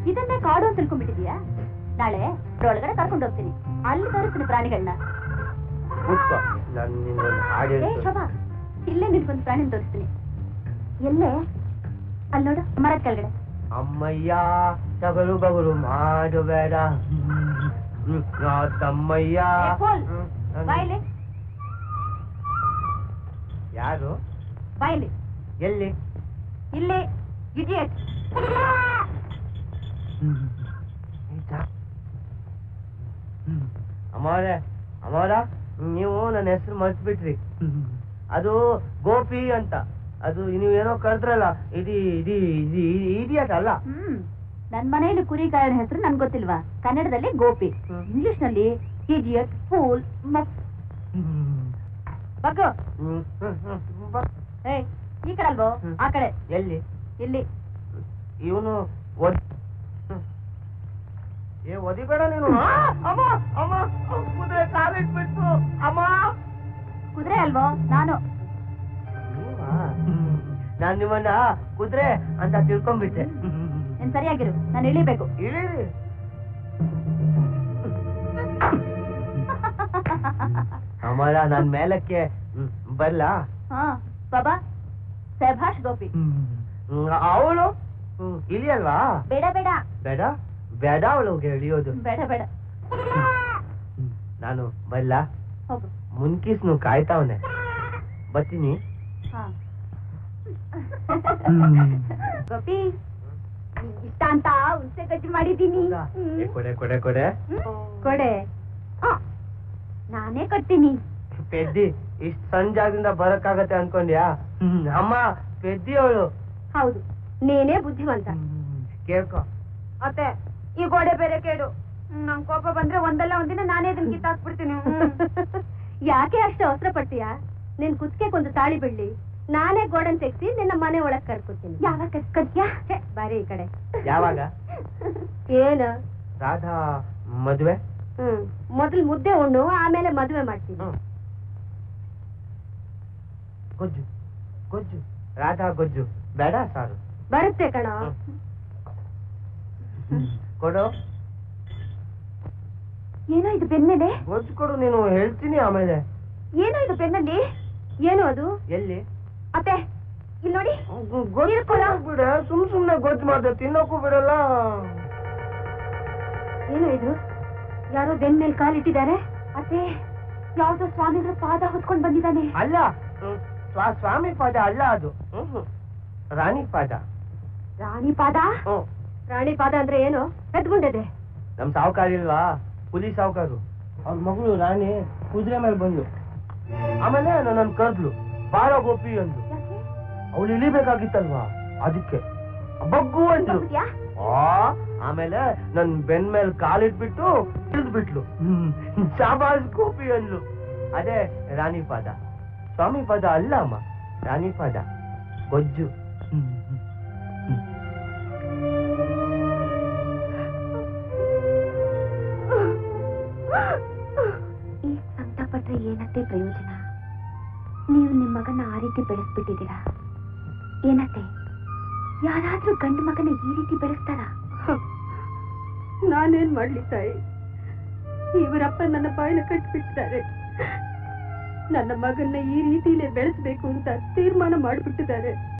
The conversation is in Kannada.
ಇದನ್ನೇ ಕಾಡು ಅಂತ ತಿಳ್ಕೊಂಡ್ಬಿಟ್ಟಿದ್ಯಾ ನಾಳೆ ಒಳಗಡೆ ಕರ್ಕೊಂಡು ಹೋಗ್ತೀನಿ ಅಲ್ಲಿ ತೋರಿಸ್ತೀನಿ ಪ್ರಾಣಿಗಳನ್ನ ಕೂತ್ಕೋ ನಾನು ನಿನ್ನೊಂದು ಹಾಡು ಏ ಹೇಳ್ತೀನಿ. ಶೋಭಾ ಇಲ್ಲೇ ನಿನ್ಗೊಂದು ಪ್ರಾಣಿನ ತೋರಿಸ್ತೀನಿ ಎಲ್ಲೇ ಅಲ್ಲಿ ನೋಡು ಮರದ ಕೆಳಗಡೆ ಅಮ್ಮಯ್ಯ ತಗಲು ಬಗಲು ಮಾಡಬೇಡ ಹ್ಮ್, ನಾ ತಮ್ಮಯ್ಯ ಏ, ಫೋಲ್. ಹ್ಮ್, ನಾನು- ಬಾಯಿಲಿ ಯಾರು ಬಾಯಿಲಿ ಎಲ್ಲಿ ಇಲ್ಲಿ ಇಡಿಯಟ್ ಅಮ್ಮವ್ರೆ ಅಮ್ಮವ್ರ ನೀವು ನನ್ನ ಹೆಸರು ಮರ್ತ್ಬಿಟ್ರಿ ಅದು ಗೋಪಿ ಅಂತ ಅದು ನೀವು ಏನೋ ಕರೆದ್ರಲ್ಲ ಇಡೀ ಇಡೀ ಇಡೀ ಇಡಿಯಟ್ ಅಲ್ಲ ಹ್ಮ್ ನನ್ ಮನೆಯಲ್ಲಿ ಕುರಿಗಾರನ ಹೆಸರು ನನ್ ಗೊತ್ತಿಲ್ವಾ ಕನ್ನಡದಲ್ಲಿ ಗೋಪಿ ಹ್ಮ್. ಇಂಗ್ಲಿಷ್ ನಲ್ಲಿ ಇಡಿಯಟ್ ಫೂಲ್ ಬಗ್ಗು ಹ್ಮ್, ಹ್ಮ್, ಹ್ಮ್, ಬ- ಏಯ್ ಈ ಕಡೆ ಅಲ್ವೋ ಹ್ಮ್. ಆ ಕಡೆ ಎಲ್ಲಿ ಇಲ್ಲಿ ಇವನು ಒದ್ ಹ್ಮ್. ಏ ಒದಿಬೇಡ ನೀನು ಆ, ಅಮ್ಮ ಅಮ್ಮ ಕುದುರೆ ಕಾಲಿಟ್ಬಿಟ್ಟು ಅಮ್ಮ ಕುದುರೆ ಅಲ್ವೋ ನಾನು ನೀವಾ? ನಾನ್ ನಿಮ್ಮನ್ನ ಕುದುರೆ ಅಂತ ತಿಳ್ಕೊಂಡ್ಬಿಟ್ಟೆ ನೀನ್ ಸರಿಯಾಗಿರು ನಾನು ಇಳಿಬೇಕು ಇಳೀರಿ ಅಮರ ನನ್ ಮೇಲಕ್ಕೆ ಹ್ಮ್, ಬರ್ಲಾ ಹಾ ಬಾಬಾ ಸಭಾಷ್ ಗೋಪಿ ಅವಳು ಇಳಿಯಲ್ವಾ ಬೇಡ ಬೇಡ ಬೇಡ ಬೇಡ ಅವಳು ಇಳಿಯೋದು ಬೇಡ ಬೇಡ ಹ್ಮ್, ನಾನು ಬರ್ಲಾ ಹೋಗು ಮುನ್ಕಿಸ್ನು ಕಾಯ್ತಾವನೆ ಬರ್ತೀನಿ ಹಾ ಹ್ಮ್. ಗೋಪಿ ಇಷ್ಟ ಅಂತ ಹುಣಸೆ ಗಟ್ಟಿ ಮಾಡಿದ್ದೀನಿ ಹೌದಾ? ಏ, ಕೊಡೆ ಕೊಡೆ ಕೊಡೆ ಕೊಡೆ ಆ, ನಾನೇ ಕೊಡ್ತೀನಿ ಪೆದ್ದಿ ಇಷ್ಟ ಸಣ್ಣ ಜಾಗದಿಂದ ಬರಕ್ಕಾಗತ್ತೆ ಅನ್ಕೊಂಡ್ಯಾ ಹ್ಮ್, ಅಮ್ಮ ಪೆದ್ದಿ ಅವಳು ಹೌದು ನೀನೇ ಬುದ್ಧಿವಂತ ಕೇಳ್ಕೊ ಅತ್ತೆ ಈ ಗೋಡೆ ಬೇರೆ ಕೇಡು ನಂಗ್ ಕೋಪ ಬಂದ್ರೆ ಒಂದಲ್ಲ ಒಂದಿನ ನಾನೇ ಅದನ್ನ ಕಿತ್ತಾಕ್ಬಿಡ್ತೀನಿ ಯಾಕೆ ಅಷ್ಟು ಅವಸರ ಪಡ್ತೀಯಾ ನಿನ್ ಕುತ್ತಿಗೆಗೊಂದು ತಾಳಿ ಬಿಡ್ಲಿ ನಾನೇ ಗೋಡನ್ ತೆಗ್ಸಿ ನಿನ್ನ ಮನೆ ಒಳಗ್ ಕರ್ಕೊತೀನಿ ಯಾವಾಗ ಕರ್ಕೊತ್ಯಾ ಬಾರಿ ಈ ಕಡೆ ಯಾವಾಗ ಏನು ರಾಧಾ ಮದ್ವೆ ಹ್ಮ್ ಮೊದಲು ಮುದ್ದೆ ಉಣ್ಣು ಆಮೇಲೆ ಮದುವೆ ಮಾಡ್ತೀನಿ ಹ್ಮ್. ಗೊಜ್ಜು ಗೊಜ್ಜು ರಾಧಾ ಗೊಜ್ಜು ಬೇಡ ಸಾರು ಬರುತ್ತೆ ಕಣ ಕೊಡು ಏನೋ ಇದು ಬೆನ್ಮೇಲೆ ಗೊಜ್ಜು ಕೊಡು ನೀನು ಹೇಳ್ತೀನಿ ಆಮೇಲೆ ಏನೋ ಇದು ಬೆನ್ನಲ್ಲಿ ಏನು ಅದು ಎಲ್ಲಿ ಅತ್ತೆ ಇಲ್ಲಿ ನೋಡಿ ಗೊಜ್ಜು ಬಿಡ ಸುಮ್ ಸುಮ್ನೆ ಗೊಜ್ಜು ಮಾಡ್ದೆ ತಿನ್ನೋಕು ಬಿಡಲ್ಲ ಏನು ಇದು ಯಾರೋ ಬೆನ್ ಮೇಲೆ ಕಾಲಿಟ್ಟಿದ್ದಾರೆ ಅತ್ತೆ ಯಾವ್ದೋ ಸ್ವಾಮಿಗಳ ಪಾದ ಹೊತ್ಕೊಂಡ್ ಬಂದಿದ್ದಾನೆ ಅಲ್ಲ ಹ್ಮ್, ಸ್ವಾ- ಸ್ವಾಮಿ ಪಾದ ಅಲ್ಲ ಅದು ಹ್ಮ್, ಹ್ಮ್. ರಾಣಿ ಪಾದ ರಾಣಿ ಪಾದ ಹ್ಮ್ ರಾಣಿ ಪಾದ ಅಂದ್ರೆ ಏನು ಎದ್ಕೊಂಡಿದೆ ನಮ್ ಸಾವುಕಾರ ಇಲ್ವಾ ಹುಲಿ ಸಾವುಕಾರು ಅವ್ರ ಮಗಳು ರಾಣಿ ಕುದುರೆ ಮೇಲೆ ಬಂದ್ಲು ಆಮೇಲೆ ನನ್ನ ಕರ್ದ್ಲು ಬಾಳ ಗೋಪಿ ಅಂದ್ಲು ಅವಳು ಇಳಿಬೇಕಾಗಿತ್ತಲ್ವಾ ಅದಕ್ಕೆ ಬಗ್ಗು ಅಂದ್ಲು ಆ ಆಮೇಲೆ ನನ್ ಬೆನ್ ಮೇಲೆ ಕಾಲಿಟ್ಬಿಟ್ಟು ಇಳಿದ್ ಬಿಟ್ಲು ಶಾಬಾಸ್ ಗೋಪಿ ಅಂದ್ಲು ಅದೇ ರಾಣಿ ಪಾದ ಸ್ವಾಮಿ ಪಾದ ಅಲ್ಲ ಅಮ್ಮ ರಾಣಿ ಪಾದ ಗೊಜ್ಜು ಈ ಸಂಕಟ ಪಟ್ರೆ ಏನತ್ತೆ ಪ್ರಯೋಜನ ನೀವು ನಿಮ್ಮ ಮಗನ ಆ ರೀತಿ ಬೆಳೆಸ್ಬಿಟ್ಟಿದ್ದೀರಾ ಏನತ್ತೆ ಯಾರಾದ್ರೂ ಗಂಡು ಮಗನ ಈ ರೀತಿ ಬೆಳೆಸ್ತಾರ ನಾನೇನ್ ಮಾಡ್ಲಿ ತಾಯಿ ಇವರಪ್ಪ ನನ್ನ ಬಾಯಿನ ಕಟ್ಬಿಟ್ಟಿದ್ದಾರೆ ನನ್ನ ಮಗನ್ನ ಈ ರೀತಿಲೇ ಬೆಳೆಸ್ಬೇಕು ಅಂತ ತೀರ್ಮಾನ ಮಾಡ್ಬಿಟ್ಟಿದ್ದಾರೆ